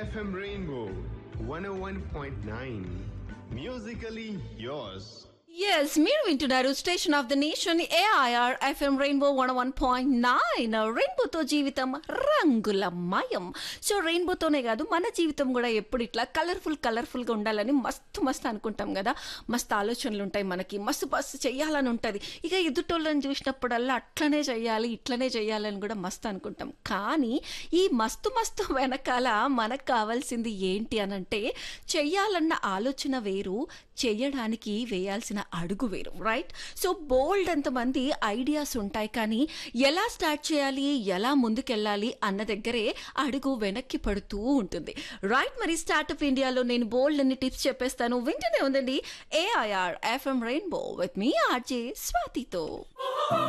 FM Rainbow 101.9. Musically yours. Yes మీరు వింటున్నారు station of the nation AIR FM rainbow one one point nine రెయిన్బోతో జీవితం రంగులమయం so రెయిన్బోతోనే కాదు మన జీవితం కూడా ఎప్పుడు ఇట్లా కలర్ఫుల్ కలర్ఫుల్గా ఉండాలని మస్తు మస్తు అనుకుంటాం కదా మస్తు ఆలోచనలు ఉంటాయి మనకి మస్తు మస్తు చెయ్యాలని ఉంటుంది ఇక ఎదుటోళ్ళని చూసినప్పుడల్లా అట్లనే చెయ్యాలి ఇట్లనే చెయ్యాలని కూడా మస్తు అనుకుంటాం కానీ ఈ మస్తు మస్తు వెనకాల మనకు కావాల్సింది ఏంటి అనంటే చెయ్యాలన్న ఆలోచన వేరు చెయ్యడానికి వేయాల్సిన అడుగు వేరు రైట్ సో బోల్డ్ అంతమంది ఐడియాస్ ఉంటాయి కానీ ఎలా స్టార్ట్ చేయాలి ఎలా ముందుకెళ్ళాలి అన్న దగ్గరే అడుగు వెనక్కి పడుతూ ఉంటుంది రైట్ మరి స్టార్ట్అప్ ఇండియాలో నేను బోల్డ్ అన్ని టిప్స్ చెప్పేస్తాను వింటూనే ఉందండి ఏఐఆర్ ఎఫ్ఎం రెయిన్బో విత్ మీ ఆర్జే స్వాతితో